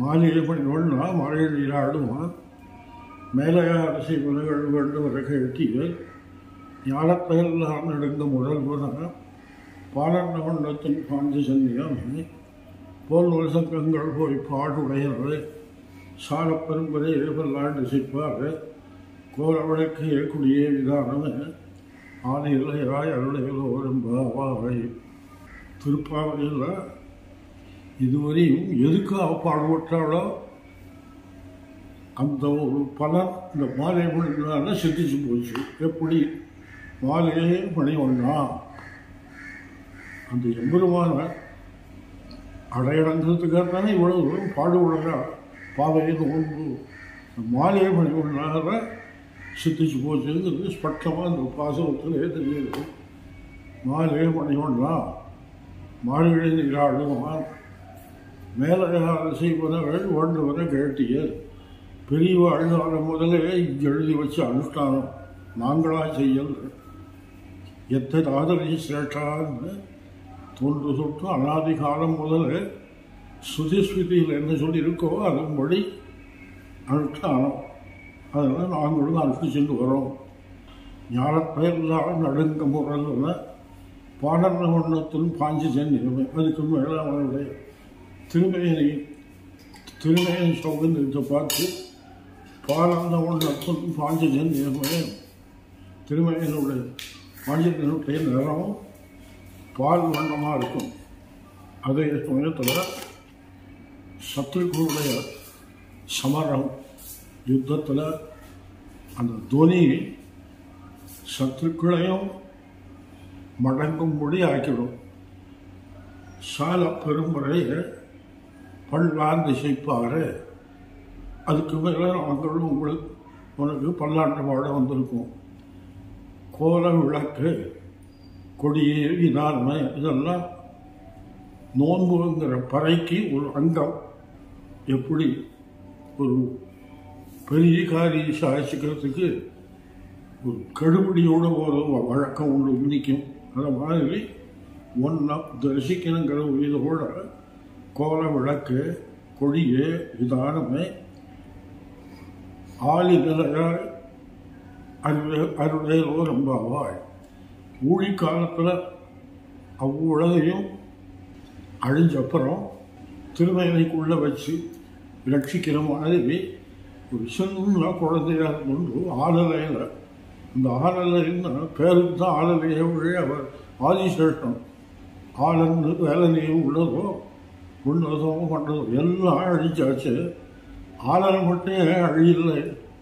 மாலையை பணி ஒன்றா மழை நீராடுவான் மேலையாரசி முனைகள் கொண்டு வர கழட்டிய ஞானத்தையெல்லாம் நெடுங்க முதல்வன பாலன்ன வண்ணத்தின் பாஞ்சு சந்தியாமே போல் வருஷங்கள் போய் பாடுடையது சாலப் பெரும்பதை ஏவல்லாண்டு சிப்பாக கோல வழக்கு குடியே விதானமே ஆணையில்லையாய் அருளைகளோரும் பாவாவை திருப்பாவையில் இதுவரையும் எதுக்கு அவ பாடுபட்டாளோ அந்த ஒரு பலன் இந்த மாலை மணினால சித்திச்சு போச்சு எப்படி மாலையே மணி ஒன்றா அந்த எம்பெருமான அடையடங்கிறதுக்காக தானே இவ்வளவு தூரம் பாடுபடுறா பாவையை ஒன்று மாலையை மணி ஒன்றாக சித்திச்சு போச்சுங்கிறது ஸ்பஷ்டமாக அந்த பாசனத்திலே தெரியுது மாலையே மணி ஒன்றா மாளிகை நீராடுவான் மேலையாறு செய்வனர்கள் ஒன்று வர கேட்டிய பெரிய வாழ்நாள் முதலே இங்கு எழுதி வச்ச அனுஷ்டானம் நாங்களா செய்யல் எத்தனை ஆதரவு சிரேஷ்டான்னு தொன்று தொட்டு அனாதி காலம் முதலே சுதிஸ்மிதியில் என்ன சொல்லியிருக்கோ அதன்படி அனுஷ்டானம் அதனால் நாங்களும் அனுஷ்டிச்சுட்டு வரோம் ஞானப்பெயர்லாம் நடுங்க முறையில் பாடர்ன வண்ணத்திலும் பாஞ்சு சென்னிருமே அதுக்கு மேலே அவனுடைய திருமையனை திருமையன் சௌகரியத்தை பார்த்து பாலந்த வண்ணத்திலும் பாஞ்சு சென்னிருமே திருமையனுடைய பாஞ்சனுடைய நிறம் பால் வண்ணமாக இருக்கும் அதே சமயத்தில் சத்துருக்களுடைய சமரம் யுத்தத்தில் அந்த துவனி சத்துருக்களையும் மடங்கும்படி ஆக்கிடும் சால பெருமுறையை பல்லாண்டு செய்ப்பாரு அதுக்கு மேலே நாங்களும் உங்களுக்கு உனக்கு பல்லாண்டு பாட வந்திருக்கோம் கோல விளக்கு கொடியே விதானமே இதெல்லாம் நோன்புங்கிற பறைக்கு ஒரு அங்கம் எப்படி ஒரு பெரிய காரியம் சாதிச்சுக்கிறதுக்கு ஒரு கடுபடியோட ஒரு வழக்கம் உண்டு இன்னைக்கும் அந்த மாதிரி ஒன்றா தரிசிக்கணுங்கிற ஒரு இதோட கோல விளக்கு கொடியே விதானமே ஆளி நிலையாய் அருளே அருளையோ ரொம்பவாய் ஊழி காலத்தில் அவ்வுலகையும் அழிஞ்சப்புறம் திருமேனைக்குள்ளே வச்சு ரட்சிக்கிற மாதிரி ஒரு சின்ன குழந்தையாக கொண்டு ஆலலையில் இந்த ஆலலைன்னு பேருக்கு தான் ஆலலையை வழி அவர் ஆதிசேஷம் ஆலன்னு வேலனையும் உள்ளதோ உள்ளதோ பண்ணதோ எல்லாம் அழிச்சாச்சு ஆலல் மட்டும் ஏன் அழியலை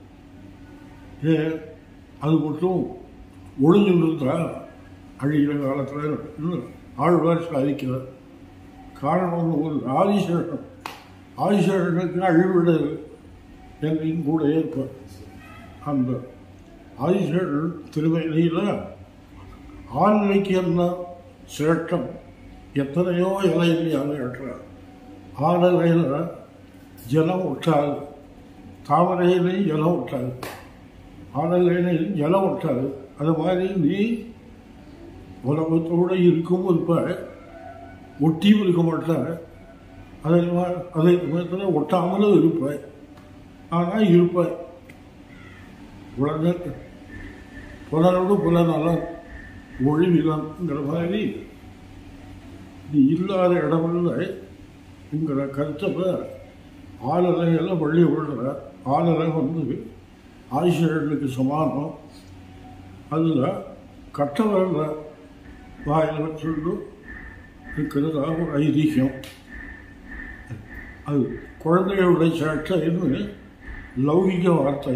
ஏ அது மட்டும் ஒளிஞ்சுட்டு இருந்தா அழிகிற காலத்தில் ஆழ்வார் சாதிக்கிறார் காரணம் ஒரு ஆதிசேஷன் ஆதிசேஷனுக்கு அழிவிடல் என்றையும் கூட ஏற்ப அந்த ஆதிசேஷன் திருமலையில் ஆண்மைக்கு என்ன சிரட்டம் எத்தனையோ இலையிலையாக ஏற்றார் ஆலலையில் ஜலம் ஒட்டாது தாமரையிலையும் ஜலம் ஒட்டாது ஆலலையிலையும் ஜலம் ஒட்டாது அது மாதிரி நீ உலகத்தோடு இருக்கும் இருப்பாய் ஒட்டியும் இருக்க மாட்டார் அதே மா- அதே சமயத்தில் ஒட்டாமலும் இருப்பாய் ஆனால் இருப்பாய் உலக புலனோடு புலனால ஒழிவிலங்கிற மாதிரி நீ இல்லாத இடமில்லை என்கிற கருத்தை ஆலலையெல்லாம் வள்ளி விடுற ஆலலை வந்து ஆயுஷர்களுக்கு சமானம் அதில் கட்டவரில் வாயில் வச்சுட்டு இருக்கிறதா ஒரு ஐதீகம் அது குழந்தைகளுடைய சேட்டைன்னு லௌகிக வார்த்தை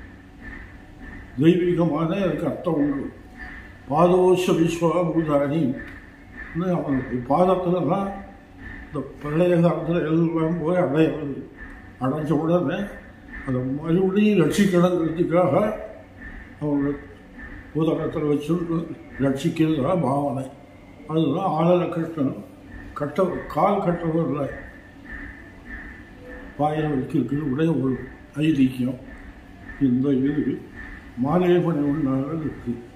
தெய்வீகமான எனக்கு அர்த்தம் உண்டு பாதோஷ விஸ்வாபூதானி அவனுடைய பாதத்துலலாம் இந்த பழைய காலத்தில் எல்லாம் போய் அடையிறது அடைஞ்ச உடனே அதை மறுபடியும் ரட்சிக்கணுங்கிறதுக்காக அவங்க உதரத்தில் வச்சு ரட்சிக்கிறதா பாவனை அதுதான் ஆளல கிருஷ்ணன் கட்ட கால் கட்டவரில் வாயில் வைக்கிறதுடைய ஒரு ஐதீக்கியம் இந்த இது மாலை பணி ஒன்றாக இருக்குது